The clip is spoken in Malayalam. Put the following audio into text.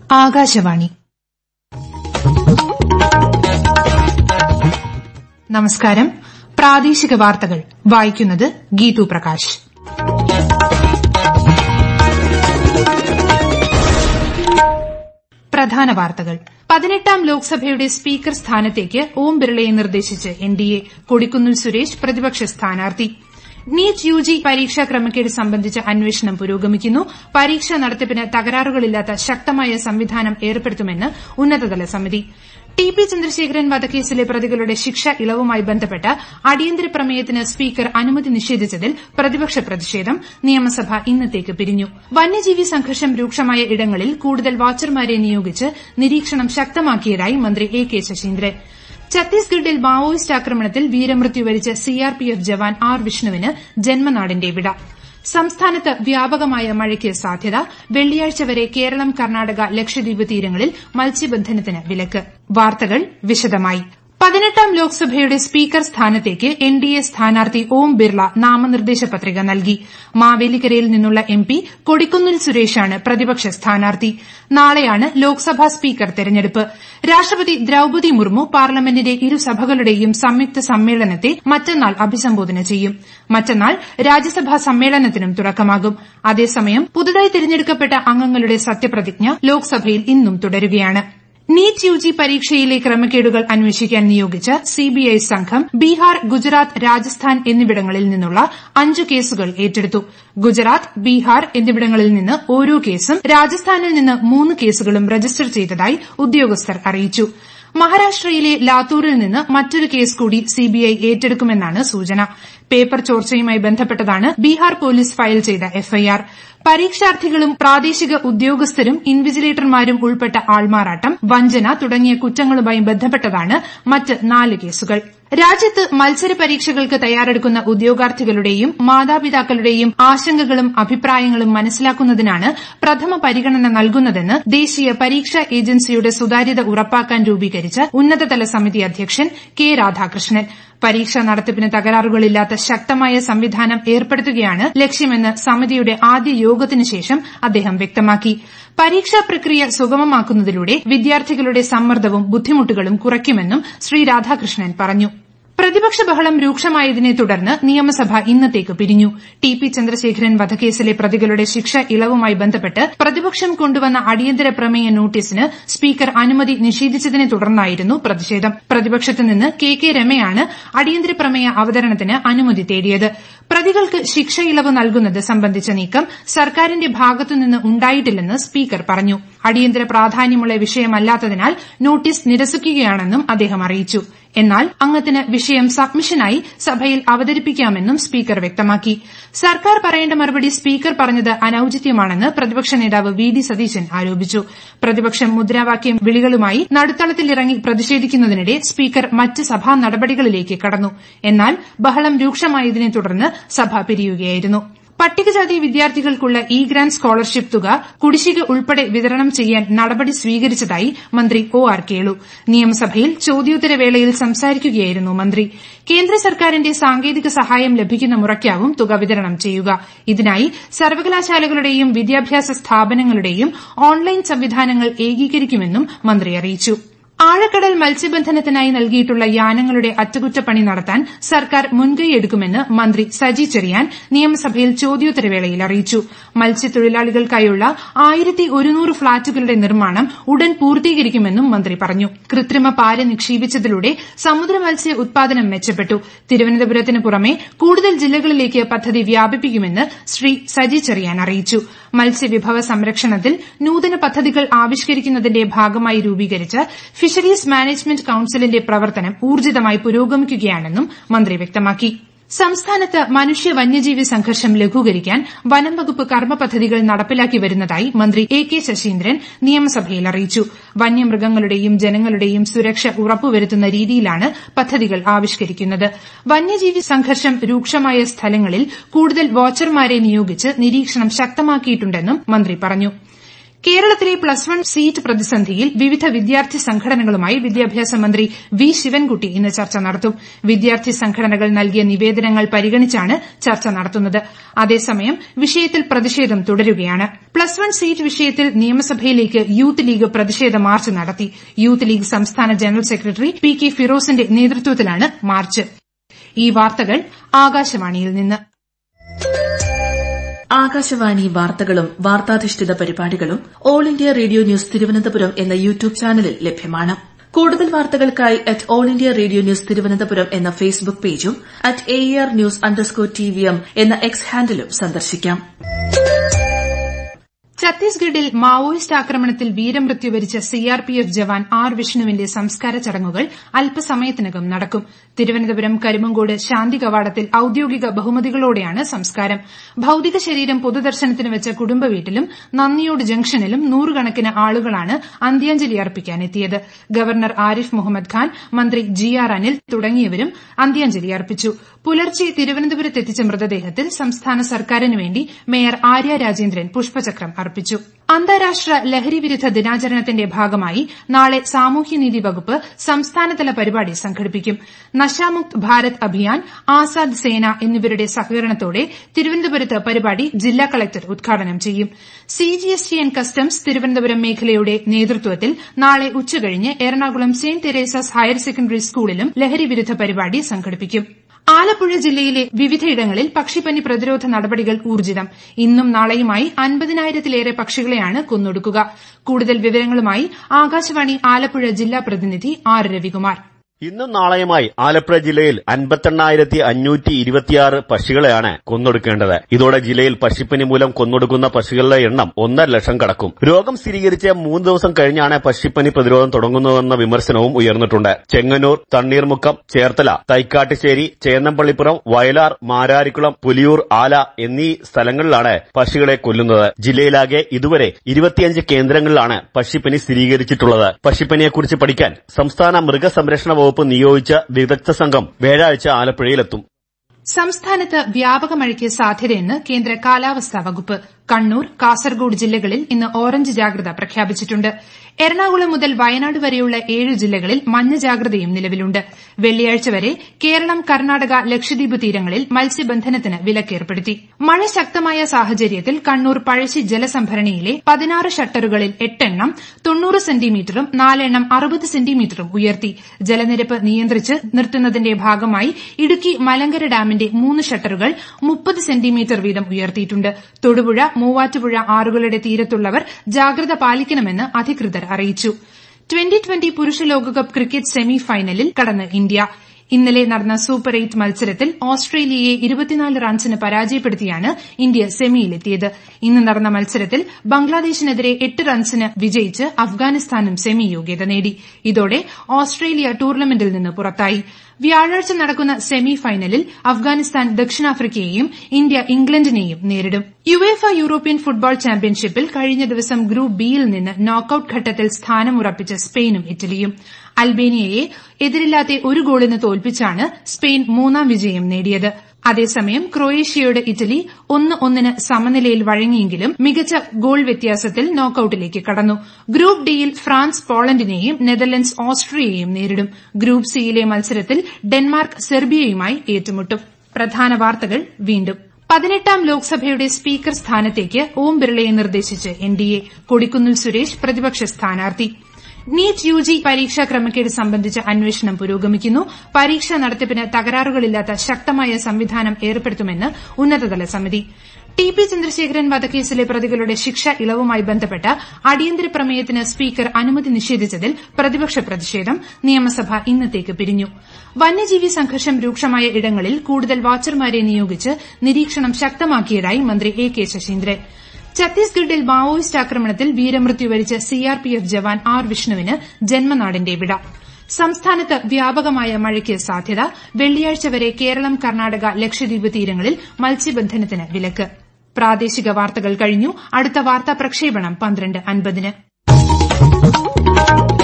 ആകാശവാണി നമസ്കാരം പ്രാദേശിക വാർത്തകൾ വായിക്കുന്നത് ഗീതു പ്രകാശ് പ്രധാന വാർത്തകൾ പതിനെട്ടാം ലോക്സഭയുടെ സ്പീക്കർ സ്ഥാനത്തേക്ക് ഓം ബിർളയെ നിർദ്ദേശിച്ച് എൻഡിഎ കൊടിക്കുന്നിൽ സുരേഷ് പ്രതിപക്ഷ സ്ഥാനാർത്ഥി നീറ്റ് യുജി പരീക്ഷാ ക്രമക്കേട് സംബന്ധിച്ച അന്വേഷണം പുരോഗമിക്കുന്നു പരീക്ഷാ നടത്തിപ്പിന് തകരാറുകളില്ലാത്ത ശക്തമായ സംവിധാനം ഏർപ്പെടുത്തുമെന്ന് ഉന്നതതല സമിതി ടി പി ചന്ദ്രശേഖരൻ വധക്കേസിലെ പ്രതികളുടെ ശിക്ഷ ഇളവുമായി ബന്ധപ്പെട്ട് അടിയന്തര പ്രമേയത്തിന് സ്പീക്കർ അനുമതി നിഷേധിച്ചതിൽ പ്രതിപക്ഷ പ്രതിഷേധം നിയമസഭ ഇന്നത്തേക്ക് പിരിഞ്ഞു വന്യജീവി സംഘർഷം രൂക്ഷമായ ഇടങ്ങളിൽ കൂടുതൽ വാച്ചർമാരെ നിയോഗിച്ച് നിരീക്ഷണം ശക്തമാക്കിയതായി മന്ത്രി എ കെ ശശീന്ദ്രൻ ഛത്തീസ്ഗഡിൽ മാവോയിസ്റ്റ് ആക്രമണത്തിൽ വീരമൃത്യു വരിച്ച സിആർപിഎഫ് ജവാൻ ആർ വിഷ്ണുവിന് ജന്മനാടിന്റെ വിട സംസ്ഥാനത്ത് വ്യാപകമായ മഴയ്ക്ക് സാധ്യത വെള്ളിയാഴ്ച വരെ കേരളം കർണാടക ലക്ഷദ്വീപ് തീരങ്ങളിൽ മത്സ്യബന്ധനത്തിന് വിലക്ക് വാർത്തകൾ വിശദമായി പതിനെട്ടാം ലോക്സഭയുടെ സ്പീക്കർ സ്ഥാനത്തേക്ക് എൻഡിഎ സ്ഥാനാർത്ഥി ഓം ബിർള നാമനിർദ്ദേശ പത്രിക നൽകി മാവേലിക്കരയിൽ നിന്നുള്ള എംപി കൊടിക്കുന്നിൽ സുരേഷാണ് പ്രതിപക്ഷ സ്ഥാനാർത്ഥി നാളെയാണ് ലോക്സഭാ സ്പീക്കർ തെരഞ്ഞെടുപ്പ് രാഷ്ട്രപതി ദ്രൌപതി മുർമു പാർലമെന്റിന്റെ ഇരുസഭകളുടെയും സംയുക്ത സമ്മേളനത്തെ മറ്റന്നാൾ അഭിസംബോധന ചെയ്യും മറ്റന്നാൾ രാജ്യസഭാ സമ്മേളനത്തിനും തുടക്കമാകും അതേസമയം പുതുതായി തെരഞ്ഞെടുക്കപ്പെട്ട അംഗങ്ങളുടെ സത്യപ്രതിജ്ഞ ലോക്സഭയിൽ ഇന്നും തുടരുകയാണ് നീറ്റ് യുജി പരീക്ഷയിലെ ക്രമക്കേടുകൾ അന്വേഷിക്കാൻ നിയോഗിച്ച സിബിഐ സംഘം ബീഹാർ ഗുജറാത്ത് രാജസ്ഥാൻ എന്നിവിടങ്ങളിൽ നിന്നുള്ള അഞ്ച് കേസുകൾ ഏറ്റെടുത്തു ഗുജറാത്ത് ബീഹാർ എന്നിവിടങ്ങളിൽ നിന്ന് ഓരോ കേസും രാജസ്ഥാനിൽ നിന്ന് മൂന്ന് കേസുകളും രജിസ്റ്റർ ചെയ്തതായി ഉദ്യോഗസ്ഥർ അറിയിച്ചു മഹാരാഷ്ട്രയിലെ ലാത്തൂരിൽ നിന്ന് മറ്റൊരു കേസ് കൂടി സിബിഐ ഏറ്റെടുക്കുമെന്നാണ് സൂചന പേപ്പർ ചോർച്ചയുമായി ബന്ധപ്പെട്ടതാണ് ബീഹാർ പോലീസ് ഫയൽ ചെയ്ത എഫ്ഐആർ പരീക്ഷാർത്ഥികളും പ്രാദേശിക ഉദ്യോഗസ്ഥരും ഇൻവിജിലേറ്റർമാരും ഉൾപ്പെട്ട ആൾമാറാട്ടം വഞ്ചന തുടങ്ങിയ കുറ്റങ്ങളുമായി ബന്ധപ്പെട്ടതാണ് മറ്റ് നാല് കേസുകൾ രാജ്യത്ത് മത്സര പരീക്ഷകൾക്ക് തയ്യാറെടുക്കുന്ന ഉദ്യോഗാർത്ഥികളുടെയും മാതാപിതാക്കളുടെയും ആശങ്കകളും അഭിപ്രായങ്ങളും മനസ്സിലാക്കുന്നതിനാണ് പ്രഥമ പരിഗണന നൽകുന്നതെന്ന് ദേശീയ പരീക്ഷാ ഏജൻസിയുടെ സുതാര്യത ഉറപ്പാക്കാൻ രൂപീകരിച്ച ഉന്നതതല സമിതി അധ്യക്ഷൻ കെ രാധാകൃഷ്ണൻ പരീക്ഷാ നടത്തിപ്പിന് തകരാറുകളില്ലാത്ത ശക്തമായ സംവിധാനം ഏർപ്പെടുത്തുകയാണ് ലക്ഷ്യമെന്ന് സമിതിയുടെ ആദ്യ യോഗത്തിനു ശേഷം അദ്ദേഹം വ്യക്തമാക്കി പരീക്ഷാ പ്രക്രിയ സുഗമമാക്കുന്നതിലൂടെ വിദ്യാർത്ഥികളുടെ സമ്മർദ്ദവും ബുദ്ധിമുട്ടുകളും കുറയ്ക്കുമെന്നും ശ്രീ രാധാകൃഷ്ണൻ പറഞ്ഞു പ്രതിപക്ഷ ബഹളം രൂക്ഷമായതിനെ തുടർന്ന് നിയമസഭ ഇന്നത്തേക്ക് പിരിഞ്ഞു ടി പി ചന്ദ്രശേഖരൻ വധക്കേസിലെ പ്രതികളുടെ ശിക്ഷ ഇളവുമായി ബന്ധപ്പെട്ട് പ്രതിപക്ഷം കൊണ്ടുവന്ന അടിയന്തര പ്രമേയ നോട്ടീസിന് സ്പീക്കർ അനുമതി നിഷേധിച്ചതിനെ തുടർന്നായിരുന്നു പ്രതിഷേധം പ്രതിപക്ഷത്തു നിന്ന് കെ കെ രമയാണ് അടിയന്തര പ്രമേയ അവതരണത്തിന് അനുമതി തേടിയത് പ്രതികൾക്ക് ശിക്ഷ ഇളവ് നൽകുന്നത് സംബന്ധിച്ച നീക്കം സർക്കാരിന്റെ ഭാഗത്തുനിന്ന് ഉണ്ടായിട്ടില്ലെന്ന് സ്പീക്കർ പറഞ്ഞു അടിയന്തര പ്രാധാന്യമുള്ള വിഷയമല്ലാത്തതിനാൽ നോട്ടീസ് നിരസിക്കുകയാണെന്നും അദ്ദേഹം അറിയിച്ചു എന്നാൽ അംഗത്തിന് വിഷയം സബ്മിഷനായി സഭയിൽ അവതരിപ്പിക്കാമെന്നും സ്പീക്കർ വ്യക്തമാക്കി സർക്കാർ പറയേണ്ട മറുപടി സ്പീക്കർ പറഞ്ഞത് അനൌചിത്യമാണെന്ന് പ്രതിപക്ഷ നേതാവ് വി ഡി സതീശൻ ആരോപിച്ചു പ്രതിപക്ഷം മുദ്രാവാക്യം വിളികളുമായി നടുത്തളത്തിലിറങ്ങി പ്രതിഷേധിക്കുന്നതിനിടെ സ്പീക്കർ മറ്റ് സഭാ നടപടികളിലേക്ക് കടന്നു എന്നാൽ ബഹളം രൂക്ഷമായതിനെ തുടർന്ന് സഭ പിരിയുകയായിരുന്നു പട്ടികജാതി വിദ്യാർത്ഥികൾക്കുള്ള ഇ ഗ്രാന്റ് സ്കോളർഷിപ്പ് തുക കുടിശ്ശിക ഉൾപ്പെടെ വിതരണം ചെയ്യാൻ നടപടി സ്വീകരിച്ചതായി മന്ത്രി ഒ ആർ കേളു നിയമസഭയിൽ ചോദ്യോത്തരവേളയിൽ സംസാരിക്കുകയായിരുന്നു മന്ത്രി കേന്ദ്ര സർക്കാരിന്റെ സാങ്കേതിക സഹായം ലഭിക്കുന്ന മുറയ്ക്കാവും തുക വിതരണം ചെയ്യുക ഇതിനായി സർവകലാശാലകളുടെയും വിദ്യാഭ്യാസ സ്ഥാപനങ്ങളുടെയും ഓൺലൈൻ സംവിധാനങ്ങൾ ഏകീകരിക്കുമെന്നും മന്ത്രി അറിയിച്ചു ആഴക്കടൽ മത്സ്യബന്ധനത്തിനായി നൽകിയിട്ടുള്ള യാനങ്ങളുടെ അറ്റകുറ്റപ്പണി നടത്താൻ സർക്കാർ മുൻകൈയെടുക്കുമെന്ന് മന്ത്രി സജി ചെറിയാൻ നിയമസഭയിൽ ചോദ്യോത്തരവേളയിൽ അറിയിച്ചു മത്സ്യത്തൊഴിലാളികൾക്കായുള്ള ആയിരത്തി ഒരുന്നൂറ് ഫ്ളാറ്റുകളുടെ നിർമ്മാണം ഉടൻ പൂർത്തീകരിക്കുമെന്നും മന്ത്രി പറഞ്ഞു കൃത്രിമ പാല് നിക്ഷേപിച്ചതിലൂടെ സമുദ്ര മത്സ്യ ഉത്പാദനം മെച്ചപ്പെട്ടു തിരുവനന്തപുരത്തിന് പുറമെ കൂടുതൽ ജില്ലകളിലേക്ക് പദ്ധതി വ്യാപിപ്പിക്കുമെന്ന് ശ്രീ സജി ചെറിയാൻ അറിയിച്ചു മത്സ്യവിഭവ സംരക്ഷണത്തിൽ നൂതന പദ്ധതികൾ ആവിഷ്കരിക്കുന്നതിന്റെ ഭാഗമായി രൂപീകരിച്ച ഫിഷറീസ് മാനേജ്മെന്റ് കൌൺസിലിന്റെ പ്രവർത്തനം ഊർജിതമായി പുരോഗമിക്കുകയാണെന്നും മന്ത്രി വ്യക്തമാക്കി സംസ്ഥാനത്ത് മനുഷ്യ വന്യജീവി സംഘർഷം ലഘൂകരിക്കാൻ വനം വകുപ്പ് കർമ്മ പദ്ധതികൾ നടപ്പിലാക്കി വരുന്നതായി മന്ത്രി എ കെ ശശീന്ദ്രൻ നിയമസഭയിൽ അറിയിച്ചു വന്യമൃഗങ്ങളുടെയും ജനങ്ങളുടെയും സുരക്ഷ ഉറപ്പുവരുത്തുന്ന രീതിയിലാണ് പദ്ധതികൾ ആവിഷ്കരിക്കുന്നത് വന്യജീവി സംഘർഷം രൂക്ഷമായ സ്ഥലങ്ങളിൽ കൂടുതൽ വാച്ചർമാരെ നിയോഗിച്ച് നിരീക്ഷണം ശക്തമാക്കിയിട്ടുണ്ടെന്നും മന്ത്രി പറഞ്ഞു കേരളത്തിലെ പ്ലസ് വൺ സീറ്റ് പ്രതിസന്ധിയിൽ വിവിധ വിദ്യാർത്ഥി സംഘടനകളുമായി വിദ്യാഭ്യാസ മന്ത്രി വി ശിവൻകുട്ടി ഇന്ന് ചർച്ച നടത്തും വിദ്യാർത്ഥി സംഘടനകൾ നൽകിയ നിവേദനങ്ങൾ പരിഗണിച്ചാണ് ചർച്ച നടത്തുന്നത് അതേസമയം വിഷയത്തിൽ പ്രതിഷേധം തുടരുകയാണ് പ്ലസ് വൺ സീറ്റ് വിഷയത്തിൽ നിയമസഭയിലേക്ക് യൂത്ത് ലീഗ് പ്രതിഷേധ മാർച്ച് നടത്തി യൂത്ത് ലീഗ് സംസ്ഥാന ജനറൽ സെക്രട്ടറി പി കെ ഫിറോസിന്റെ നേതൃത്വത്തിലാണ് മാർച്ച് ഈ വാർത്തകൾ ആകാശവാണിയിൽ നിന്ന് ആകാശവാണി വാർത്തകളും വാർത്താധിഷ്ഠിത പരിപാടികളും all India radio news Thiruvananthapuram എന്ന യൂട്യൂബ് ചാനലിൽ ലഭ്യമാണ് കൂടുതൽ വാർത്തകൾക്കായി at all India radio news Thiruvananthapuram എന്ന ഫേസ്ബുക്ക് പേജും at A R news underscore T V M എന്ന എക്സ് ഹാൻഡിലും സന്ദർശിക്കാം ഛത്തീസ്ഗഡിൽ മാവോയിസ്റ്റ് ആക്രമണത്തിൽ വീരമൃത്യു വരിച്ച സിആർപിഎഫ് ജവാൻ ആർ വിഷ്ണുവിന്റെ സംസ്കാര ചടങ്ങുകൾ അല്പസമയത്തിനകം നടക്കും തിരുവനന്തപുരം കരിമങ്കോട് ശാന്തി കവാടത്തിൽ ഔദ്യോഗിക ബഹുമതികളോടെയാണ് സംസ്കാരം ഭൌതിക ശരീരം പൊതുദർശനത്തിന് വെച്ച കുടുംബ വീട്ടിലും നന്ദിയോട് ജംഗ്ഷനിലും നൂറുകണക്കിന് ആളുകളാണ് അന്ത്യാഞ്ജലി അർപ്പിക്കാനെത്തിയത് ഗവർണർ ആരിഫ് മുഹമ്മദ് ഖാൻ മന്ത്രി ജി ആർ അനിൽ തുടങ്ങിയവരും അന്ത്യാഞ്ജലി അർപ്പിച്ചു പുലർച്ചെ തിരുവനന്തപുരത്തെത്തിച്ച മൃതദേഹത്തിൽ സംസ്ഥാന സർക്കാരിന് വേണ്ടി മേയർ ആര്യ രാജേന്ദ്രൻ പുഷ്പചക്രം അർപ്പിച്ചു അന്താരാഷ്ട്ര ലഹരിവിരുദ്ധ ദിനാചരണത്തിന്റെ ഭാഗമായി നാളെ സാമൂഹ്യനീതി വകുപ്പ് സംസ്ഥാനതല പരിപാടി സംഘടിപ്പിക്കും നശാമുക്ത് ഭാരത് അഭിയാൻ ആസാദ് സേന എന്നിവരുടെ സഹകരണത്തോടെ തിരുവനന്തപുരത്ത് പരിപാടി ജില്ലാ കളക്ടർ ഉദ്ഘാടനം ചെയ്യും സിജിഎസ്ടി ആന്റ് കസ്റ്റംസ് തിരുവനന്തപുരം മേഖലയുടെ നേതൃത്വത്തിൽ നാളെ ഉച്ചകഴിഞ്ഞ് Ernakulam saint Teresa's higher secondary സ്കൂളിലും ലഹരിവിരുദ്ധ പരിപാടി സംഘടിപ്പിക്കും ആലപ്പുഴ ജില്ലയിലെ വിവിധയിടങ്ങളിൽ പക്ഷിപ്പനി പ്രതിരോധ നടപടികൾ ഊർജിതം ഇന്നും നാളെയുമായി അൻപതിനായിരത്തിലേറെ പക്ഷികളെയാണ് കൊന്നൊടുക്കുക കൂടുതൽ വിവരങ്ങളുമായി ആകാശവാണി ആലപ്പുഴ ജില്ലാ പ്രതിനിധി ആർ രവികുമാർ ഇന്നും നാളെയുമായി ആലപ്പുഴ ജില്ലയിൽ അൻപത്തെണ്ണായിരത്തി അഞ്ഞൂറ്റി ഇരുപത്തിയാറ് പക്ഷികളെയാണ് കൊന്നൊടുക്കേണ്ടത് ഇതോടെ ജില്ലയിൽ പക്ഷിപ്പനി മൂലം കൊന്നൊടുക്കുന്ന പക്ഷികളുടെ എണ്ണം ഒന്നര ലക്ഷം കടക്കും രോഗം സ്ഥിരീകരിച്ച് മൂന്ന് ദിവസം കഴിഞ്ഞാണ് പക്ഷിപ്പനി പ്രതിരോധം തുടങ്ങുന്നതെന്ന വിമർശനവും ഉയർന്നിട്ടുണ്ട് ചെങ്ങന്നൂർ തണ്ണീർമുക്കം ചേർത്തല തൈക്കാട്ടുശ്ശേരി ചേന്നമ്പള്ളിപ്പുറം വയലാർ മാരാരിക്കുളം പുലിയൂർ ആല എന്നീ സ്ഥലങ്ങളിലാണ് പക്ഷികളെ കൊല്ലുന്നത് ജില്ലയിലാകെ ഇതുവരെ ഇരുപത്തിയഞ്ച് കേന്ദ്രങ്ങളിലാണ് പക്ഷിപ്പനി സ്ഥിരീകരിച്ചിട്ടുള്ളത് പക്ഷിപ്പനിയെക്കുറിച്ച് പഠിക്കാൻ സംസ്ഥാന മൃഗസംരക്ഷണ വകുപ്പ് നിയോഗിച്ച വിദഗ്ധ സംഘം വ്യാഴാഴ്ച ആലപ്പുഴയിലെത്തും സംസ്ഥാനത്ത് വ്യാപക മഴയ്ക്ക് സാധ്യതയെന്ന് കേന്ദ്ര കാലാവസ്ഥാ വകുപ്പ് കണ്ണൂർ കാസർഗോഡ് ജില്ലകളിൽ ഇന്ന് ഓറഞ്ച് ജാഗ്രത പ്രഖ്യാപിച്ചിട്ടുണ്ട് എറണാകുളം മുതൽ വയനാട് വരെയുള്ള ഏഴ് ജില്ലകളിൽ മഞ്ഞ ജാഗ്രതയും നിലവിലുണ്ട് വെള്ളിയാഴ്ച വരെ കേരളം കർണാടക ലക്ഷദ്വീപ് തീരങ്ങളിൽ മത്സ്യബന്ധനത്തിന് വിലക്കേർപ്പെടുത്തി മഴ ശക്തമായ സാഹചര്യത്തിൽ കണ്ണൂർ പഴശ്ശി ജലസംഭരണിയിലെ പതിനാറ് ഷട്ടറുകളിൽ എട്ടെണ്ണം തൊണ്ണൂറ് സെന്റിമീറ്ററും നാലെണ്ണം അറുപത് സെന്റിമീറ്ററും ഉയർത്തി ജലനിരപ്പ് നിയന്ത്രിച്ച് നിർത്തുന്നതിന്റെ ഭാഗമായി ഇടുക്കി മലങ്കര ഡാമിന്റെ മൂന്ന് ഷട്ടറുകൾ മുപ്പത് സെന്റിമീറ്റർ വീതം ഉയർത്തിയിട്ടുണ്ട് തൊടുപുഴ മൂവാറ്റുപുഴ ആറുകളുടെ തീരത്തുള്ളവർ ജാഗ്രത പാലിക്കണമെന്ന് അധികൃതർ അറിയിച്ചു ട്വന്റി ട്വന്റി പുരുഷ ലോകകപ്പ് ക്രിക്കറ്റ് സെമി ഫൈനലിൽ കടന്ന് ഇന്ത്യ ഇന്നലെ നടന്ന സൂപ്പർ എയ്റ്റ് മത്സരത്തിൽ ഓസ്ട്രേലിയയെ ഇരുപത്തിനാല് റൺസിന് പരാജയപ്പെടുത്തിയാണ് ഇന്ത്യ സെമിയിലെത്തിയത് ഇന്ന് നടന്ന മത്സരത്തിൽ ബംഗ്ലാദേശിനെതിരെ എട്ട് റൺസിന് വിജയിച്ച് അഫ്ഗാനിസ്ഥാനും സെമി യോഗ്യത നേടി ഇതോടെ ഓസ്ട്രേലിയ ടൂർണമെന്റിൽ നിന്ന് പുറത്തായി വ്യാഴാഴ്ച നടക്കുന്ന സെമി ഫൈനലിൽ അഫ്ഗാനിസ്ഥാൻ ദക്ഷിണാഫ്രിക്കയെയും ഇന്ത്യ ഇംഗ്ലണ്ടിനെയും നേരിടും യുവേഫ യൂറോപ്യൻ ഫുട്ബോൾ ചാമ്പ്യൻഷിപ്പിൽ കഴിഞ്ഞ ദിവസം ഗ്രൂപ്പ് ബിയിൽ നിന്ന് നോക്കൌട്ട് ഘട്ടത്തിൽ സ്ഥാനമുറപ്പിച്ച സ്പെയിനും ഇറ്റലിയും അൽബേനിയയെ എതിരില്ലാത്ത ഒരു ഗോളിന് തോൽപ്പിച്ചാണ് സ്പെയിൻ മൂന്നാം വിജയം നേടിയത് അതേസമയം ക്രൊയേഷ്യയോട് ഇറ്റലി ഒന്ന് ഒന്നിന് സമനിലയിൽ വഴങ്ങിയെങ്കിലും മികച്ച ഗോൾ വ്യത്യാസത്തിൽ നോക്കൌട്ടിലേക്ക് കടന്നു ഗ്രൂപ്പ് ഡിയിൽ ഫ്രാൻസ് പോളണ്ടിനെയും നെതർലൻഡ്സ് ഓസ്ട്രിയയെയും നേരിടും ഗ്രൂപ്പ് സിയിലെ മത്സരത്തിൽ ഡെൻമാർക്ക് സെർബിയയുമായി ഏറ്റുമുട്ടും പ്രധാന വാർത്തകൾ വീണ്ടും പതിനെട്ടാം ലോക്സഭയുടെ സ്പീക്കർ സ്ഥാനത്തേക്ക് ഓം ബിർളയെ നിർദ്ദേശിച്ച് എൻഡിഎ കൊടിക്കുന്നിൽ സുരേഷ് പ്രതിപക്ഷ സ്ഥാനാർത്ഥി നീറ്റ് യുജി പരീക്ഷാ ക്രമക്കേട് സംബന്ധിച്ച അന്വേഷണം പുരോഗമിക്കുന്നു പരീക്ഷാ നടത്തിപ്പിന് തകരാറുകളില്ലാത്ത ശക്തമായ സംവിധാനം ഏർപ്പെടുത്തുമെന്ന് ഉന്നതതല സമിതി ടി പി ചന്ദ്രശേഖരൻ വധക്കേസിലെ പ്രതികളുടെ ശിക്ഷ ഇളവുമായി ബന്ധപ്പെട്ട അടിയന്തര പ്രമേയത്തിന് സ്പീക്കർ അനുമതി നിഷേധിച്ചതിൽ പ്രതിപക്ഷ പ്രതിഷേധം നിയമസഭ ഇന്നത്തേക്ക് പിരിഞ്ഞു വന്യജീവി സംഘർഷം രൂക്ഷമായ ഇടങ്ങളിൽ കൂടുതൽ വാച്ചർമാരെ നിയോഗിച്ച് നിരീക്ഷണം ശക്തമാക്കിയതായി മന്ത്രി എ കെ ശശീന്ദ്രൻ ഛത്തീസ്ഗഡിൽ മാവോയിസ്റ്റ് ആക്രമണത്തിൽ വീരമൃത്യു വരിച്ച സിആർപിഎഫ് ജവാൻ ആർ വിഷ്ണുവിന് ജന്മനാടിന്റെ വിട സംസ്ഥാനത്ത് വ്യാപകമായ മഴയ്ക്ക് സാധ്യത വെള്ളിയാഴ്ച വരെ കേരളം കർണാടക ലക്ഷദ്വീപ് തീരങ്ങളിൽ മത്സ്യബന്ധനത്തിന് വിലക്ക് പ്രാദേശിക വാർത്തകൾ കഴിഞ്ഞു അടുത്ത വാർത്താ പ്രക്ഷേപണം പന്ത്രണ്ട് അൻപതിന്